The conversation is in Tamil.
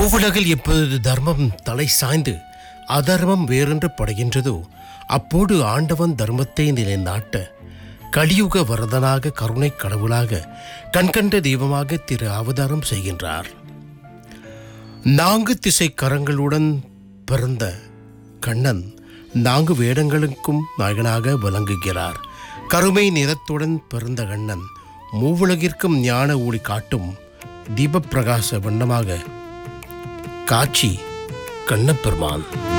பூவுலகில் எப்பொழுது தர்மம் தலை சாய்ந்து அதர்மம் வேறென்று படுகின்றதோ அப்போது ஆண்டவன் தர்மத்தை நிலைநாட்ட கலியுக வரதனாக கருணை கடவுளாக கண்கண்ட தெய்வமாக திரு அவதாரம் செய்கின்றார் நான்கு திசை கரங்களுடன் பிறந்த கண்ணன் நான்கு வேடங்களுக்கும் நாயகனாக விளங்குகிறார் கருமை நிறத்துடன் பிறந்த கண்ணன் மூவுலகிற்கும் ஞான ஒளி காட்டும் தீபப்பிரகாச வண்ணமாக காட்சி கண்ணப்பெருமான்